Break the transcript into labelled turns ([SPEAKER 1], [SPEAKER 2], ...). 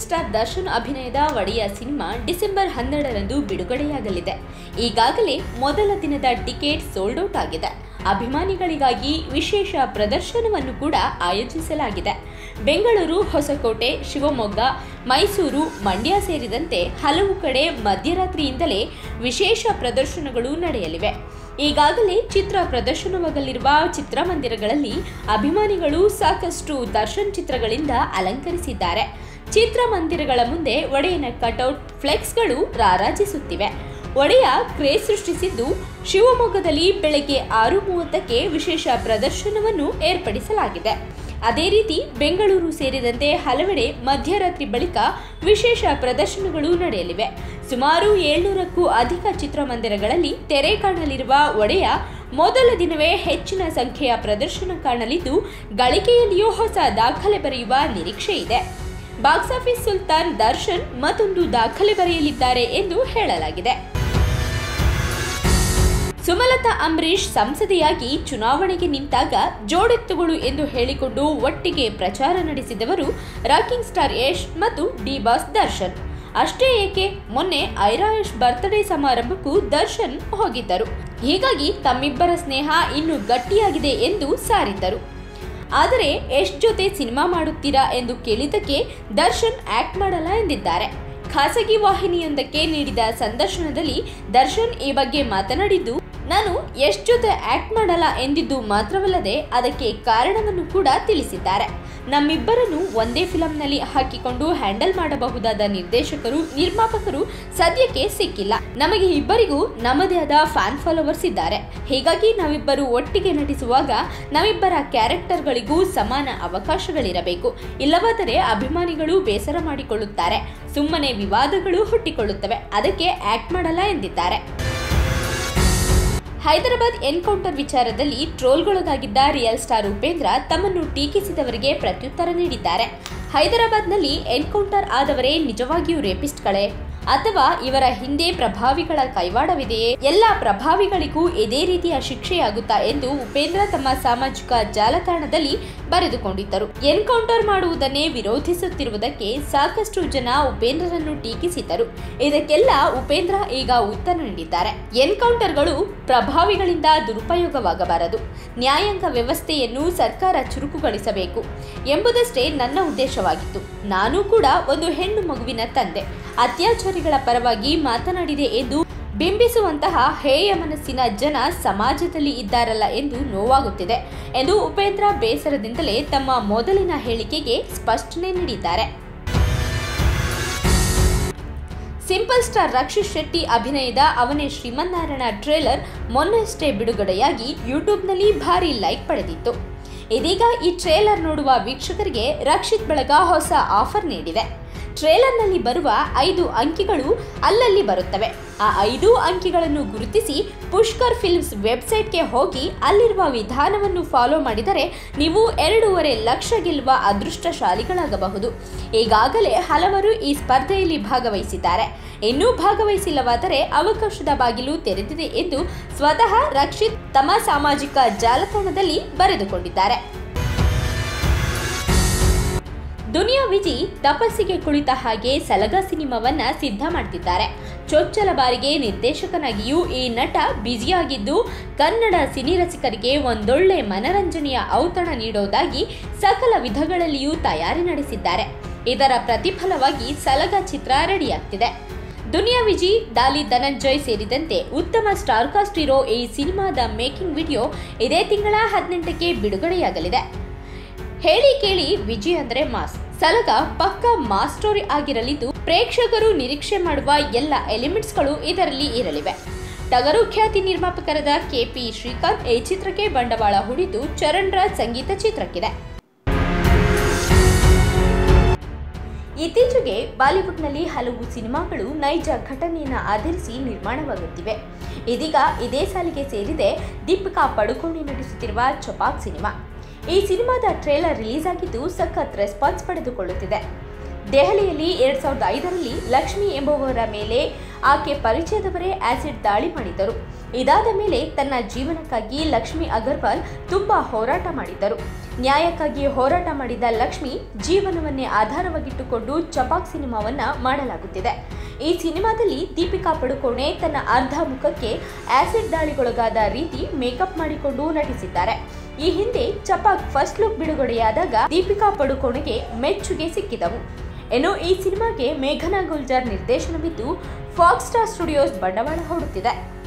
[SPEAKER 1] star Darshan ಅಭಿನಯದ ಒಡೆಯ cinema December ಹನ್ನೆರಡರಂದು ಬಿಡುಗಡೆಯಾಗಲಿದೆ ಈಗಾಗಲೇ ಮೊದಲ ದಿನದ ಟಿಕೆಟ್ ಸೋಲ್ಡ್ ಔಟ್ ಆಗಿದೆ ಅಭಿಮಾನಿಗಳಿಗಾಗಿ ವಿಶೇಷ ಪ್ರದರ್ಶನವನ್ನು ಕೂಡ ಆಯೋಜಿಸಲಾಗಿದೆ ಬೆಂಗಳೂರು ಹೊಸಕೋಟೆ ಶಿವಮೊಗ್ಗ ಮೈಸೂರು ಮಂಡ್ಯ ಸೇರಿದಂತೆ ಹಲವು ಕಡೆ ಮಧ್ಯರಾತ್ರಿಯಿಂದಲೇ ವಿಶೇಷ ಪ್ರದರ್ಶನಗಳು ನಡೆಯಲಿವೆ ಈಗಾಗಲೇ ಚಿತ್ರ ಪ್ರದರ್ಶನವಾಗಲಿರುವ ಚಿತ್ರಮಂದಿರಗಳಲ್ಲಿ ಅಭಿಮಾನಿಗಳು ಸಾಕಷ್ಟು ದರ್ಶನ್ ಚಿತ್ರಗಳಿಂದ ಅಲಂಕರಿಸಿದ್ದಾರೆ ಚಿತ್ರಮಂದಿರಗಳ ಮುಂದೆ ಒಡೆಯನ ಕಟೌಟ್ ಫ್ಲೆಕ್ಸ್ಗಳು ರಾರಾಜಿಸುತ್ತಿವೆ ಒಡೆಯ ಕ್ರೇಜ್ ಸೃಷ್ಟಿಸಿದ್ದು ಶಿವಮೊಗ್ಗದಲ್ಲಿ ಬೆಳಗ್ಗೆ ಆರು ಮೂವತ್ತಕ್ಕೆ ವಿಶೇಷ ಪ್ರದರ್ಶನವನ್ನು ಏರ್ಪಡಿಸಲಾಗಿದೆ ಅದೇ ರೀತಿ ಬೆಂಗಳೂರು ಸೇರಿದಂತೆ ಹಲವೆಡೆ ಮಧ್ಯರಾತ್ರಿ ಬಳಿಕ ವಿಶೇಷ ಪ್ರದರ್ಶನಗಳು ನಡೆಯಲಿವೆ ಸುಮಾರು ಏಳ್ನೂರಕ್ಕೂ ಅಧಿಕ ಚಿತ್ರಮಂದಿರಗಳಲ್ಲಿ ತೆರೆ ಕಾಣಲಿರುವ ಒಡೆಯ ಮೊದಲ ದಿನವೇ ಹೆಚ್ಚಿನ ಸಂಖ್ಯೆಯ ಪ್ರದರ್ಶನ ಕಾಣಲಿದ್ದು ಗಳಿಕೆಯಲ್ಲಿಯೂ ಹೊಸ ದಾಖಲೆ ಬರೆಯುವ ನಿರೀಕ್ಷೆ ಇದೆ ಬಾಕ್ಸ್ ಆಫೀಸ್ ಸುಲ್ತಾನ್ ದರ್ಶನ್ ಮತ್ತೊಂದು ದಾಖಲೆ ಬರೆಯಲಿದ್ದಾರೆ ಎಂದು ಹೇಳಲಾಗಿದೆ ಸುಮಲತಾ ಅಂಬರೀಶ್ ಸಂಸದೆಯಾಗಿ ಚುನಾವಣೆಗೆ ನಿಂತಾಗ ಜೋಡೆತ್ತುಗಳು ಎಂದು ಹೇಳಿಕೊಂಡು ಒಟ್ಟಿಗೆ ಪ್ರಚಾರ ನಡೆಸಿದವರು ರಾಕಿಂಗ್ ಸ್ಟಾರ್ ಯಶ್ ಮತ್ತು ಡಿ ಬಾಸ್ ದರ್ಶನ್ ಅಷ್ಟೇ ಏಕೆ ಮೊನ್ನೆ ಐರಾ ಯಶ್ ಬರ್ತ್ಡೇ ಸಮಾರಂಭಕ್ಕೂ ದರ್ಶನ್ ಹೋಗಿದ್ದರು ಹೀಗಾಗಿ ತಮ್ಮಿಬ್ಬರ ಸ್ನೇಹ ಇನ್ನೂ ಗಟ್ಟಿಯಾಗಿದೆ ಎಂದು ಸಾರಿದ್ದರು ಆದರೆ ಯಶ್ ಜೊತೆ ಸಿನಿಮಾ ಮಾಡುತ್ತೀರಾ ಎಂದು ಕೇಳಿದ್ದಕ್ಕೆ ದರ್ಶನ್ ಆಕ್ಟ್ ಮಾಡಲ್ಲ ಎಂದಿದ್ದಾರೆ ಖಾಸಗಿ ವಾಹಿನಿಯೊಂದಕ್ಕೆ ನೀಡಿದ ಸಂದರ್ಶನದಲ್ಲಿ ದರ್ಶನ್ ಈ ಬಗ್ಗೆ ಮಾತನಾಡಿದ್ದು ನಾನು ಯಶ್ ಜೊತೆ ಆಕ್ಟ್ ಮಾಡಲ್ಲ ಎಂದಿದ್ದು ಮಾತ್ರವಲ್ಲದೆ ಅದಕ್ಕೆ ಕಾರಣವನ್ನು ಕೂಡ ತಿಳಿಸಿದ್ದಾರೆ ನಮ್ಮಿಬ್ಬರನ್ನು ಒಂದೇ ಫಿಲಂನಲ್ಲಿ ಹಾಕಿಕೊಂಡು ಹ್ಯಾಂಡಲ್ ಮಾಡಬಹುದಾದ ನಿರ್ದೇಶಕರು ನಿರ್ಮಾಪಕರು ಸದ್ಯಕ್ಕೆ ಸಿಕ್ಕಿಲ್ಲ ನಮಗೆ ಇಬ್ಬರಿಗೂ ನಮ್ಮದೇ ಆದ ಫ್ಯಾನ್ ಫಾಲೋವರ್ಸ್ ಇದ್ದಾರೆ ಹೀಗಾಗಿ ನಾವಿಬ್ಬರು ಒಟ್ಟಿಗೆ ನಟಿಸುವಾಗ ನಮ್ಮಿಬ್ಬರ ಕ್ಯಾರೆಕ್ಟರ್ಗಳಿಗೂ ಸಮಾನ ಅವಕಾಶಗಳಿರಬೇಕು ಇಲ್ಲವಾದರೆ ಅಭಿಮಾನಿಗಳು ಬೇಸರ ಮಾಡಿಕೊಳ್ಳುತ್ತಾರೆ ಸುಮ್ಮನೆ ವಿವಾದಗಳು ಹುಟ್ಟಿಕೊಳ್ಳುತ್ತವೆ ಅದಕ್ಕೆ ಆಕ್ಟ್ ಮಾಡಲ್ಲ ಎಂದಿದ್ದಾರೆ ಹೈದರಾಬಾದ್ ಎನ್ಕೌಂಟರ್ ವಿಚಾರದಲ್ಲಿ ಟ್ರೋಲ್ಗೊಳಗಾಗಿದ್ದ ರಿಯಲ್ ಸ್ಟಾರ್ ಉಪೇಂದ್ರ ತಮ್ಮನ್ನು ಟೀಕಿಸಿದವರಿಗೆ ಪ್ರತ್ಯುತ್ತರ ನೀಡಿದ್ದಾರೆ ಹೈದರಾಬಾದ್ನಲ್ಲಿ ಎನ್ಕೌಂಟರ್ ಆದವರೇ ನಿಜವಾಗಿಯೂ ರೇಪಿಸ್ಟ್ಗಳೇ ಅಥವಾ ಇವರ ಹಿಂದೆ ಪ್ರಭಾವಿಗಳ ಕೈವಾಡವಿದೆಯೇ ಎಲ್ಲ ಪ್ರಭಾವಿಗಳಿಗೂ ಇದೇ ರೀತಿಯ ಶಿಕ್ಷೆಯಾಗುತ್ತಾ ಎಂದು ಉಪೇಂದ್ರ ತಮ್ಮ ಸಾಮಾಜಿಕ ಜಾಲತಾಣದಲ್ಲಿ ಬರೆದುಕೊಂಡಿದ್ದರು ಎನ್ಕೌಂಟರ್ ಮಾಡುವುದನ್ನೇ ವಿರೋಧಿಸುತ್ತಿರುವುದಕ್ಕೆ ಸಾಕಷ್ಟು ಜನ ಉಪೇಂದ್ರರನ್ನು ಟೀಕಿಸಿದ್ದರು ಇದಕ್ಕೆಲ್ಲ ಉಪೇಂದ್ರ ಈಗ ಉತ್ತರ ನೀಡಿದ್ದಾರೆ ಎನ್ಕೌಂಟರ್ಗಳು ಪ್ರಭಾವಿಗಳಿಂದ ದುರುಪಯೋಗವಾಗಬಾರದು ನ್ಯಾಯಾಂಗ ವ್ಯವಸ್ಥೆಯನ್ನು ಸರ್ಕಾರ ಚುರುಕುಗೊಳಿಸಬೇಕು ಎಂಬುದಷ್ಟೇ ನನ್ನ ಉದ್ದೇಶವಾಗಿತ್ತು ನಾನು ಕೂಡ ಒಂದು ಹೆಣ್ಣು ಮಗುವಿನ ತಂದೆ ಅತ್ಯಾಚಾರಿಗಳ ಪರವಾಗಿ ಮಾತನಾಡಿದೆ ಎಂದು ಬಿಂಬಿಸುವಂತಹ ಹೇಯ ಮನಸ್ಸಿನ ಜನ ಸಮಾಜದಲ್ಲಿ ಇದ್ದಾರಲ್ಲ ಎಂದು ನೋವಾಗುತ್ತಿದೆ ಎಂದು ಉಪೇಂದ್ರ ಬೇಸರದಿಂದಲೇ ತಮ್ಮ ಮೊದಲಿನ ಹೇಳಿಕೆಗೆ ಸ್ಪಷ್ಟನೆ ನೀಡಿದ್ದಾರೆ ಸಿಂಪಲ್ ಸ್ಟಾರ್ ರಕ್ಷಿತ್ ಶೆಟ್ಟಿ ಅಭಿನಯದ ಅವನೇ ಶ್ರೀಮನ್ನಾರಾಯಣ ಟ್ರೇಲರ್ ಮೊನ್ನೆಯಷ್ಟೇ ಬಿಡುಗಡೆಯಾಗಿ ಯೂಟ್ಯೂಬ್ನಲ್ಲಿ ಭಾರಿ ಲೈಕ್ ಪಡೆದಿತ್ತು ಇದೀಗ ಈ ಟ್ರೇಲರ್ ನೋಡುವ ವೀಕ್ಷಕರಿಗೆ ರಕ್ಷಿತ್ ಬಳಗ ಹೊಸ ಆಫರ್ ನೀಡಿದೆ ಟ್ರೇಲರ್ನಲ್ಲಿ ಬರುವ ಐದು ಅಂಕಿಗಳು ಅಲ್ಲಲ್ಲಿ ಬರುತ್ತವೆ ಆ ಐದು ಅಂಕಿಗಳನ್ನು ಗುರುತಿಸಿ ಪುಷ್ಕರ್ ಫಿಲ್ಮ್ಸ್ ವೆಬ್ಸೈಟ್ಗೆ ಹೋಗಿ ಅಲ್ಲಿರುವ ವಿಧಾನವನ್ನು ಫಾಲೋ ಮಾಡಿದರೆ ನೀವು ಎರಡೂವರೆ ಲಕ್ಷ ಗೆಲ್ಲುವ ಅದೃಷ್ಟಶಾಲಿಗಳಾಗಬಹುದು ಈಗಾಗಲೇ ಹಲವರು ಈ ಸ್ಪರ್ಧೆಯಲ್ಲಿ ಭಾಗವಹಿಸಿದ್ದಾರೆ ಇನ್ನೂ ಭಾಗವಹಿಸಿಲ್ಲವಾದರೆ ಅವಕಾಶದ ಬಾಗಿಲು ತೆರೆದಿದೆ ಎಂದು ಸ್ವತಃ ರಕ್ಷಿತ್ ತಮ್ಮ ಸಾಮಾಜಿಕ ಜಾಲತಾಣದಲ್ಲಿ ಬರೆದುಕೊಂಡಿದ್ದಾರೆ ದುನಿಯಾ ವಿಜಿ ತಪಸ್ಸಿಗೆ ಕುಳಿತ ಹಾಗೆ ಸಲಗ ಸಿನಿಮಾವನ್ನ ಸಿದ್ಧ ಮಾಡ್ತಿದ್ದಾರೆ ಚೊಚ್ಚಲ ಬಾರಿಗೆ ನಿರ್ದೇಶಕನಾಗಿಯೂ ಈ ನಟ ಬ್ಯುಸಿಯಾಗಿದ್ದು ಕನ್ನಡ ಸಿನಿ ರಸಿಕರಿಗೆ ಒಂದೊಳ್ಳೆ ಮನರಂಜನೆಯ ಔತಣ ನೀಡೋದಾಗಿ ಸಕಲ ವಿಧಗಳಲ್ಲಿಯೂ ತಯಾರಿ ನಡೆಸಿದ್ದಾರೆ ಇದರ ಪ್ರತಿಫಲವಾಗಿ ಸಲಗ ಚಿತ್ರ ರೆಡಿಯಾಗ್ತಿದೆ ದುನಿಯಾ ವಿಜಿ ಡಾಲಿ ಧನಂಜಯ್ ಸೇರಿದಂತೆ ಉತ್ತಮ ಸ್ಟಾರ್ ಕಾಸ್ಟ್ ಇರೋ ಈ ಸಿನಿಮಾದ ಮೇಕಿಂಗ್ ವಿಡಿಯೋ ಇದೇ ತಿಂಗಳ ಹದಿನೆಂಟಕ್ಕೆ ಬಿಡುಗಡೆಯಾಗಲಿದೆ ಹೇಳಿ ಕೇಳಿ ವಿಜಯ್ ಅಂದ್ರೆ ಮಾಸ್ ಸಲಗ ಪಕ್ಕ ಮಾಸ್ ಸ್ಟೋರಿ ಆಗಿರಲಿದ್ದು ಪ್ರೇಕ್ಷಕರು ನಿರೀಕ್ಷೆ ಮಾಡುವ ಎಲ್ಲ ಎಲಿಮೆಂಟ್ಸ್ಗಳು ಇದರಲ್ಲಿ ಇರಲಿವೆ ಟಗರು ಖ್ಯಾತಿ ನಿರ್ಮಾಪಕರಾದ ಕೆಪಿ ಶ್ರೀಕಾಂತ್ ಈ ಚಿತ್ರಕ್ಕೆ ಬಂಡವಾಳ ಹೂಡಿದ್ದು ಚರಣ್ ರಾಜ್ ಸಂಗೀತ ಚಿತ್ರಕ್ಕಿದೆ ಇತ್ತೀಚೆಗೆ ಬಾಲಿವುಡ್ನಲ್ಲಿ ಹಲವು ಸಿನಿಮಾಗಳು ನೈಜ ಘಟನೆಯನ್ನು ಆಧರಿಸಿ ನಿರ್ಮಾಣವಾಗುತ್ತಿವೆ ಇದೀಗ ಇದೇ ಸಾಲಿಗೆ ಸೇರಿದೆ ದೀಪಿಕಾ ಪಡುಕೋಣೆ ನಟಿಸುತ್ತಿರುವ ಚಪಾಕ್ ಸಿನಿಮಾ ಈ ಸಿನಿಮಾದ ಟ್ರೇಲರ್ ರಿಲೀಸ್ ಆಗಿದ್ದು ಸಖತ್ ರೆಸ್ಪಾನ್ಸ್ ಪಡೆದುಕೊಳ್ಳುತ್ತಿದೆ ದೆಹಲಿಯಲ್ಲಿ ಎರಡ್ ಸಾವಿರದ ಐದರಲ್ಲಿ ಲಕ್ಷ್ಮಿ ಎಂಬುವವರ ಮೇಲೆ ಆಕೆ ಪರಿಚಯದವರೇ ಆಸಿಡ್ ದಾಳಿ ಮಾಡಿದ್ದರು ಇದಾದ ಮೇಲೆ ತನ್ನ ಜೀವನಕ್ಕಾಗಿ ಲಕ್ಷ್ಮಿ ಅಗರ್ವಾಲ್ ತುಂಬಾ ಹೋರಾಟ ಮಾಡಿದ್ದರು ನ್ಯಾಯಕ್ಕಾಗಿ ಹೋರಾಟ ಮಾಡಿದ ಲಕ್ಷ್ಮಿ ಜೀವನವನ್ನೇ ಆಧಾರವಾಗಿಟ್ಟುಕೊಂಡು ಚಪಾಕ್ ಸಿನಿಮಾವನ್ನ ಮಾಡಲಾಗುತ್ತಿದೆ ಈ ಸಿನಿಮಾದಲ್ಲಿ ದೀಪಿಕಾ ಪಡುಕೋಣೆ ತನ್ನ ಅರ್ಧ ಮುಖಕ್ಕೆ ಆಸಿಡ್ ದಾಳಿಗೊಳಗಾದ ರೀತಿ ಮೇಕಪ್ ಮಾಡಿಕೊಂಡು ನಟಿಸಿದ್ದಾರೆ ಈ ಹಿಂದೆ ಚಪಾಕ್ ಫಸ್ಟ್ ಲುಕ್ ಬಿಡುಗಡೆಯಾದಾಗ ದೀಪಿಕಾ ಪಡುಕೋಣೆಗೆ ಮೆಚ್ಚುಗೆ ಸಿಕ್ಕಿದವು ಇನ್ನು ಈ ಸಿನಿಮಾಗೆ ಮೇಘನಾ ಗುಲ್ಜಾರ್ ನಿರ್ದೇಶನವಿದ್ದು ಫಾಕ್ಸ್ ಸ್ಟಾರ್ ಸ್ಟುಡಿಯೋಸ್ ಬಂಡವಾಳ ಹೂಡುತ್ತಿದೆ